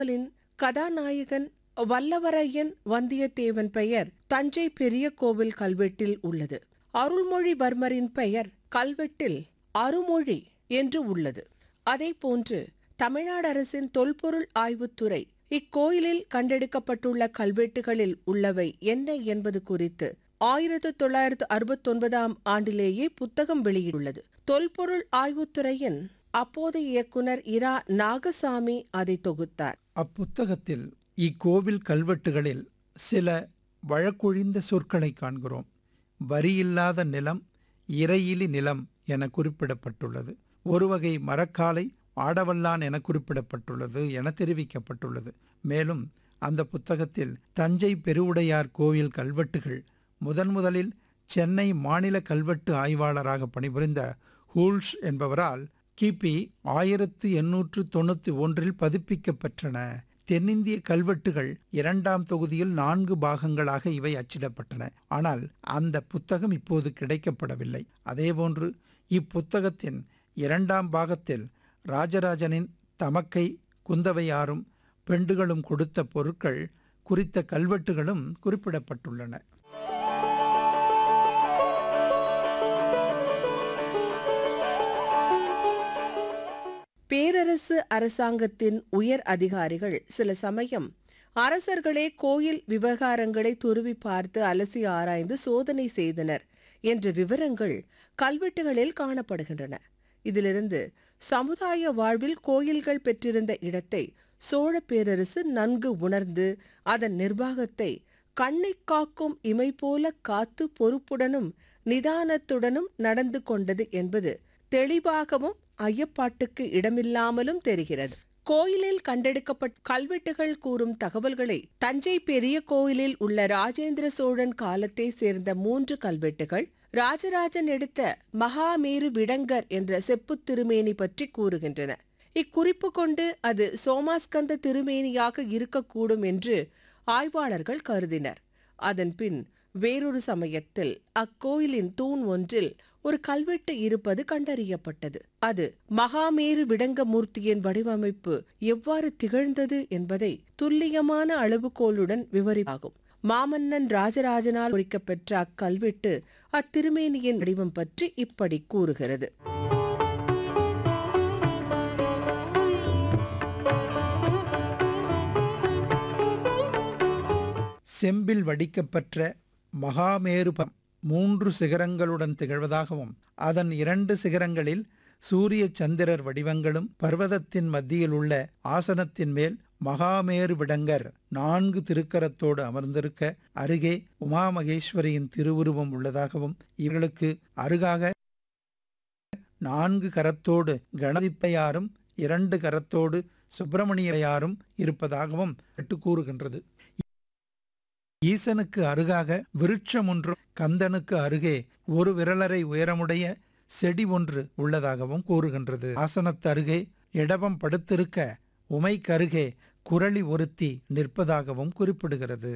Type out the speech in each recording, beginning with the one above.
நாவலின் கதாநாயகன் வல்லவரையன் வந்தியத்தேவன் பெயர் தஞ்சை பெரிய கோவில் கல்வெட்டில் உள்ளது அருள்மொழிவர்மரின் பெயர் கல்வெட்டில் அருமொழி என்று உள்ளது அதேபோன்று தமிழ்நாடு அரசின் தொல்பொருள் ஆய்வுத்துறை இக்கோயிலில் கண்டெடுக்கப்பட்டுள்ள கல்வெட்டுகளில் உள்ளவை என்ன என்பது குறித்து ஆயிரத்து தொள்ளாயிரத்து அறுபத்தொன்பதாம் ஆண்டிலேயே புத்தகம் வெளியிட்டுள்ளது தொல்பொருள் ஆய்வுத்துறையின் அப்போதைய இயக்குனர் இரா நாகசாமி அதை தொகுத்தார் அப்புத்தகத்தில் இக்கோவில் கல்வெட்டுகளில் சில வழக்கொழிந்த சொற்களை காண்கிறோம் வரியில்லாத நிலம் இறையிலி நிலம் என குறிப்பிடப்பட்டுள்ளது ஒரு வகை மரக்காலை ஆடவல்லான் என குறிப்பிடப்பட்டுள்ளது என தெரிவிக்கப்பட்டுள்ளது மேலும் அந்த புத்தகத்தில் தஞ்சை பெருவுடையார் கோவில் கல்வெட்டுகள் முதன் முதலில் சென்னை மாநில கல்வெட்டு ஆய்வாளராக பணிபுரிந்த ஹூல்ஷ் என்பவரால் கிபி ஆயிரத்து எண்ணூற்று தொண்ணூற்றி ஒன்றில் பதிப்பிக்கப்பெற்றன தென்னிந்திய கல்வெட்டுகள் இரண்டாம் தொகுதியில் நான்கு பாகங்களாக இவை அச்சிடப்பட்டன ஆனால் அந்த புத்தகம் இப்போது கிடைக்கப்படவில்லை அதேபோன்று இப்புத்தகத்தின் இரண்டாம் பாகத்தில் ராஜராஜனின் தமக்கை குந்தவையாரும் பெண்டுகளும் கொடுத்த பொருட்கள் குறித்த கல்வெட்டுகளும் குறிப்பிடப்பட்டுள்ளன பேரரசு அரசாங்கத்தின் உயர் அதிகாரிகள் சில சமயம் அரசர்களே கோயில் விவகாரங்களை துருவி பார்த்து அலசி ஆராய்ந்து சோதனை செய்தனர் என்ற விவரங்கள் கல்வெட்டுகளில் காணப்படுகின்றன இதிலிருந்து சமுதாய வாழ்வில் கோயில்கள் பெற்றிருந்த இடத்தை சோழ பேரரசு நன்கு உணர்ந்து அதன் நிர்வாகத்தை கண்ணை காக்கும் இமை போல காத்து பொறுப்புடனும் நிதானத்துடனும் நடந்து கொண்டது என்பது தெளிவாகவும் ஐயப்பாட்டுக்கு இடமில்லாமலும் தெரிகிறது கோயிலில் கண்டெடுக்கப்பட்ட கல்வெட்டுகள் கூறும் தகவல்களை தஞ்சை பெரிய கோயிலில் உள்ள ராஜேந்திர சோழன் காலத்தை சேர்ந்த மூன்று கல்வெட்டுகள் ராஜராஜன் எடுத்த மகாமேரு விடங்கர் என்ற செப்புத் திருமேனி பற்றி கூறுகின்றன இக்குறிப்பு கொண்டு அது சோமாஸ்கந்த திருமேனியாக இருக்கக்கூடும் என்று ஆய்வாளர்கள் கருதினர் அதன்பின் வேறொரு சமயத்தில் அக்கோயிலின் தூண் ஒன்றில் ஒரு கல்வெட்டு இருப்பது கண்டறியப்பட்டது அது மகாமேரு விடங்கமூர்த்தியின் வடிவமைப்பு எவ்வாறு திகழ்ந்தது என்பதை துல்லியமான அளவுகோலுடன் விவரிப்பாகும் மாமன்னன் ராஜராஜனால் பொறிக்கப்பெற்ற அக்கல்வெட்டு அத்திருமேனியின் வடிவம் பற்றி இப்படி கூறுகிறது செம்பில் வடிக்கப்பெற்ற மகாமேருபம் மூன்று சிகரங்களுடன் திகழ்வதாகவும் அதன் இரண்டு சிகரங்களில் சூரிய சந்திரர் வடிவங்களும் பர்வதத்தின் மத்தியில் உள்ள ஆசனத்தின் மேல் மகாமேரு விடங்கர் நான்கு திருக்கரத்தோடு அமர்ந்திருக்க அருகே உமாமகேஸ்வரியின் திருவுருவம் உள்ளதாகவும் இவர்களுக்கு அருகாக நான்கு கரத்தோடு கணதிப்பையாரும் இரண்டு கரத்தோடு சுப்பிரமணியையாரும் இருப்பதாகவும் எட்டு கூறுகின்றது ஈசனுக்கு அருகாக விருட்சம் ஒன்றும் கந்தனுக்கு அருகே ஒரு விரலரை உயரமுடைய செடி ஒன்று உள்ளதாகவும் கூறுகின்றது ஆசனத்து அருகே இடபம் படுத்திருக்க உமைக்கருகே குரளி ஒருத்தி நிற்பதாகவும் குறிப்பிடுகிறது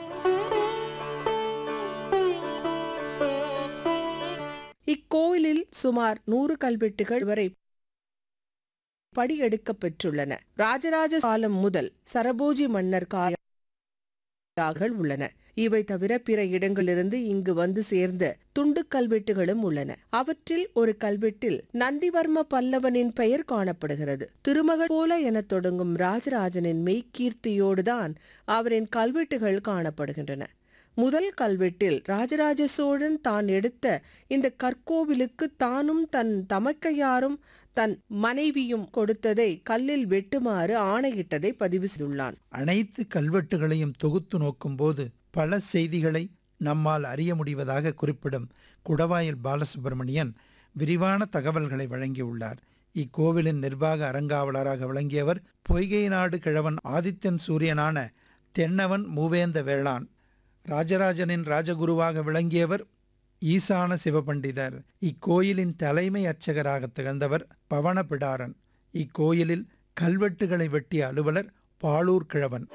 இக்கோயிலில் சுமார் நூறு கல்வெட்டுகள் வரை படியெடுக்கப் பெற்றுள்ளன ராஜராஜ காலம் முதல் சரபோஜி மன்னர் கால உள்ளன இவை தவிர பிற இடங்களிலிருந்து இங்கு வந்து சேர்ந்த துண்டு கல்வெட்டுகளும் உள்ளன அவற்றில் ஒரு கல்வெட்டில் நந்திவர்ம பல்லவனின் பெயர் காணப்படுகிறது திருமகள் போல எனத் தொடங்கும் ராஜராஜனின் மெய்க்கீர்த்தியோடுதான் அவரின் கல்வெட்டுகள் காணப்படுகின்றன முதல் கல்வெட்டில் ராஜராஜ சோழன் தான் எடுத்த இந்த கற்கோவிலுக்கு தானும் தன் தமக்கையாரும் தன் மனைவியும் கொடுத்ததை கல்லில் வெட்டுமாறு ஆணையிட்டதை பதிவு செய்துள்ளான் அனைத்து கல்வெட்டுகளையும் தொகுத்து நோக்கும்போது பல செய்திகளை நம்மால் அறிய முடிவதாக குறிப்பிடும் குடவாயில் பாலசுப்பிரமணியன் விரிவான தகவல்களை வழங்கியுள்ளார் இக்கோவிலின் நிர்வாக அறங்காவலராக விளங்கியவர் பொய்கை நாடு கிழவன் ஆதித்தன் சூரியனான தென்னவன் மூவேந்த வேளான் ராஜராஜனின் ராஜகுருவாக விளங்கியவர் ஈசான சிவபண்டிதர் இக்கோயிலின் தலைமை அர்ச்சகராக திகழ்ந்தவர் பவனபிடாரன் இக்கோயிலில் கல்வெட்டுகளை வெட்டிய அலுவலர் பாலூர் கிழவன்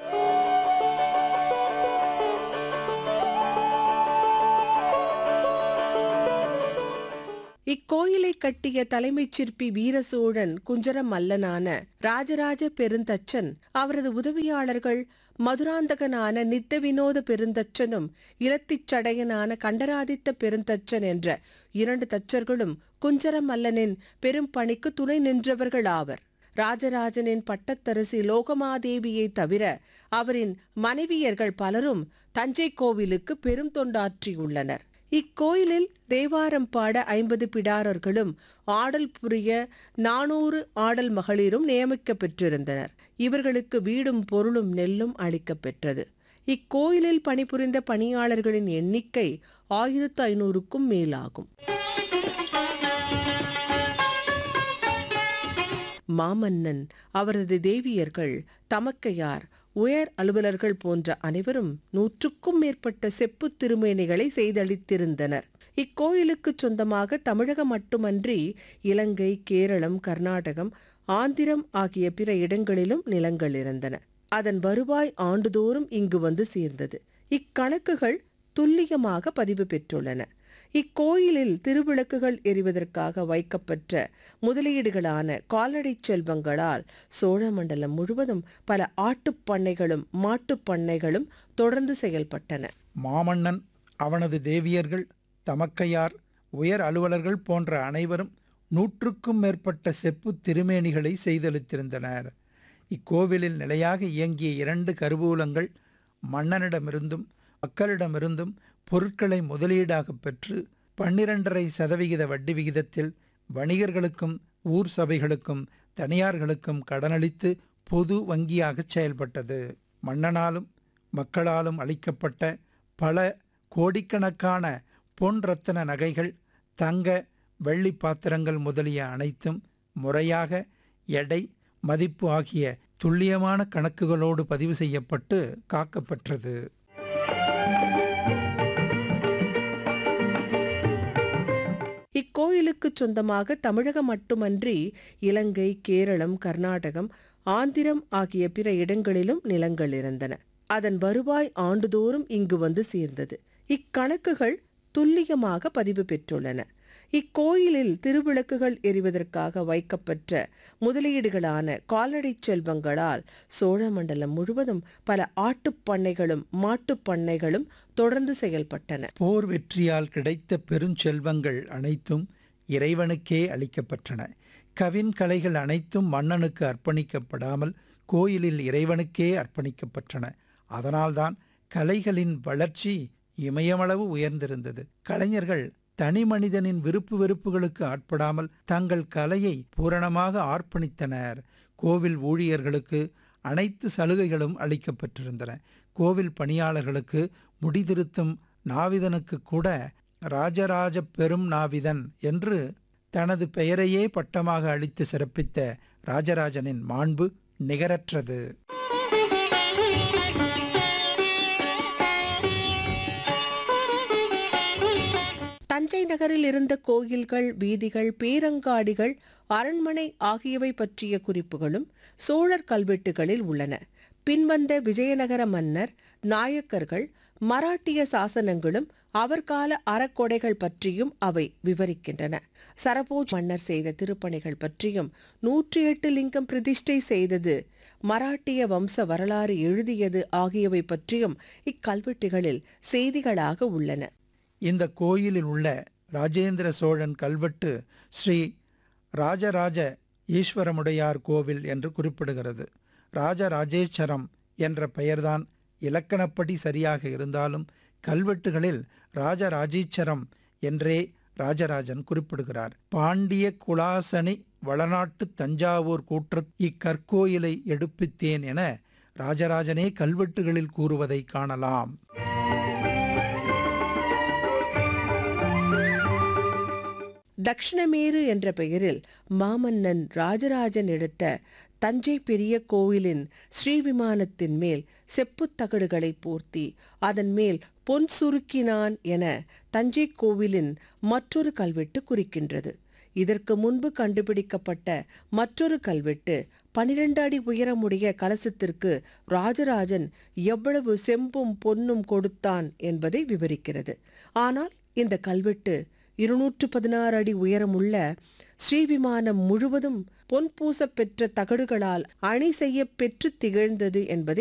இக்கோயிலை கட்டிய தலைமைச் சிற்பி வீரசோழன் குஞ்சர மல்லனான ராஜராஜ பெருந்தச்சன் அவரது உதவியாளர்கள் மதுராந்தகனான நித்த வினோத பெருந்தச்சனும் இலத்திச் சடையனான கண்டராதித்த பெருந்தச்சன் என்ற இரண்டு தச்சர்களும் குஞ்சர மல்லனின் பெரும் பணிக்கு துணை நின்றவர்கள் ஆவர் ராஜராஜனின் பட்டத்தரசி லோகமாதேவியை தவிர அவரின் மனைவியர்கள் பலரும் தஞ்சை கோவிலுக்கு பெரும் தொண்டாற்றியுள்ளனர் இக்கோயிலில் தேவாரம் பாட ஐம்பது பிடாரர்களும் ஆடல் புரிய நானூறு ஆடல் மகளிரும் நியமிக்கப் பெற்றிருந்தனர் இவர்களுக்கு வீடும் பொருளும் நெல்லும் அளிக்கப் பெற்றது இக்கோயிலில் பணிபுரிந்த பணியாளர்களின் எண்ணிக்கை ஆயிரத்து ஐநூறுக்கும் மேலாகும் மாமன்னன் அவரது தேவியர்கள் தமக்கையார் உயர் அலுவலர்கள் போன்ற அனைவரும் நூற்றுக்கும் மேற்பட்ட செப்புத் திருமேனிகளை செய்தளித்திருந்தனர் இக்கோயிலுக்குச் சொந்தமாக தமிழகம் மட்டுமன்றி இலங்கை கேரளம் கர்நாடகம் ஆந்திரம் ஆகிய பிற இடங்களிலும் நிலங்கள் இருந்தன அதன் வருவாய் ஆண்டுதோறும் இங்கு வந்து சேர்ந்தது இக்கணக்குகள் துல்லியமாக பதிவு பெற்றுள்ளன இக்கோயிலில் திருவிளக்குகள் எரிவதற்காக வைக்கப்பெற்ற முதலீடுகளான கால்நடை செல்வங்களால் சோழமண்டலம் முழுவதும் பல ஆட்டுப் பண்ணைகளும் மாட்டுப் பண்ணைகளும் தொடர்ந்து செயல்பட்டன மாமன்னன் அவனது தேவியர்கள் தமக்கையார் உயர் அலுவலர்கள் போன்ற அனைவரும் நூற்றுக்கும் மேற்பட்ட செப்புத் திருமேனிகளை செய்தளித்திருந்தனர் இக்கோவிலில் நிலையாக இயங்கிய இரண்டு கருவூலங்கள் மன்னனிடமிருந்தும் மக்களிடமிருந்தும் பொருட்களை முதலீடாக பெற்று பன்னிரண்டரை சதவிகித வட்டி விகிதத்தில் வணிகர்களுக்கும் ஊர் சபைகளுக்கும் தனியார்களுக்கும் கடனளித்து பொது வங்கியாகச் செயல்பட்டது மன்னனாலும் மக்களாலும் அளிக்கப்பட்ட பல கோடிக்கணக்கான பொன் ரத்தின நகைகள் தங்க வெள்ளி பாத்திரங்கள் முதலிய அனைத்தும் முறையாக எடை மதிப்பு ஆகிய துல்லியமான கணக்குகளோடு பதிவு செய்யப்பட்டு காக்கப்பெற்றது இக்கோயிலுக்குச் சொந்தமாக தமிழகம் மட்டுமன்றி இலங்கை கேரளம் கர்நாடகம் ஆந்திரம் ஆகிய பிற இடங்களிலும் நிலங்கள் இருந்தன அதன் வருவாய் ஆண்டுதோறும் இங்கு வந்து சேர்ந்தது இக்கணக்குகள் துல்லியமாக பதிவு பெற்றுள்ளன இக்கோயிலில் திருவிளக்குகள் எரிவதற்காக வைக்கப்பெற்ற முதலீடுகளான கால்நடை செல்வங்களால் சோழமண்டலம் முழுவதும் பல ஆட்டுப் பண்ணைகளும் மாட்டுப் பண்ணைகளும் தொடர்ந்து செயல்பட்டன போர் வெற்றியால் கிடைத்த பெருஞ்செல்வங்கள் அனைத்தும் இறைவனுக்கே அளிக்கப்பட்டன கவின் கலைகள் அனைத்தும் மன்னனுக்கு அர்ப்பணிக்கப்படாமல் கோயிலில் இறைவனுக்கே அர்ப்பணிக்கப்பட்டன அதனால்தான் கலைகளின் வளர்ச்சி இமயமளவு உயர்ந்திருந்தது கலைஞர்கள் தனி மனிதனின் விருப்பு வெறுப்புகளுக்கு ஆட்படாமல் தங்கள் கலையை பூரணமாக ஆர்ப்பணித்தனர் கோவில் ஊழியர்களுக்கு அனைத்து சலுகைகளும் அளிக்கப்பட்டிருந்தன கோவில் பணியாளர்களுக்கு முடிதிருத்தும் நாவிதனுக்கு கூட ராஜராஜ பெரும் நாவிதன் என்று தனது பெயரையே பட்டமாக அளித்து சிறப்பித்த ராஜராஜனின் மாண்பு நிகரற்றது தஞ்சை நகரில் இருந்த கோயில்கள் வீதிகள் பேரங்காடிகள் அரண்மனை ஆகியவை பற்றிய குறிப்புகளும் சோழர் கல்வெட்டுகளில் உள்ளன பின்வந்த விஜயநகர மன்னர் நாயக்கர்கள் மராட்டிய சாசனங்களும் அவர் கால அறக்கொடைகள் பற்றியும் அவை விவரிக்கின்றன சரபோஜ் மன்னர் செய்த திருப்பணிகள் பற்றியும் நூற்றி எட்டு லிங்கம் பிரதிஷ்டை செய்தது மராட்டிய வம்ச வரலாறு எழுதியது ஆகியவை பற்றியும் இக்கல்வெட்டுகளில் செய்திகளாக உள்ளன இந்த கோயிலில் உள்ள ராஜேந்திர சோழன் கல்வெட்டு ஸ்ரீ ராஜராஜ ஈஸ்வரமுடையார் கோவில் என்று குறிப்பிடுகிறது ராஜராஜேஸ்வரம் என்ற பெயர்தான் இலக்கணப்படி சரியாக இருந்தாலும் கல்வெட்டுகளில் ராஜராஜீச்சரம் என்றே ராஜராஜன் குறிப்பிடுகிறார் பாண்டிய குலாசனி வளநாட்டு தஞ்சாவூர் கூற்ற இக்கற்கோயிலை எடுப்பித்தேன் என ராஜராஜனே கல்வெட்டுகளில் கூறுவதை காணலாம் தக்ஷணமேரு என்ற பெயரில் மாமன்னன் ராஜராஜன் எடுத்த தஞ்சை பெரிய கோயிலின் ஸ்ரீவிமானத்தின் மேல் செப்புத் தகடுகளை போர்த்தி அதன் மேல் பொன் சுருக்கினான் என தஞ்சை கோவிலின் மற்றொரு கல்வெட்டு குறிக்கின்றது இதற்கு முன்பு கண்டுபிடிக்கப்பட்ட மற்றொரு கல்வெட்டு பனிரெண்டு அடி உயரமுடைய கலசத்திற்கு ராஜராஜன் எவ்வளவு செம்பும் பொன்னும் கொடுத்தான் என்பதை விவரிக்கிறது ஆனால் இந்த கல்வெட்டு இருநூற்று பதினாறு அடி உயரமுள்ள ஸ்ரீவிமானம் முழுவதும் பொன் பூசப் பெற்ற தகடுகளால் அணி செய்ய பெற்று திகழ்ந்தது என்பதை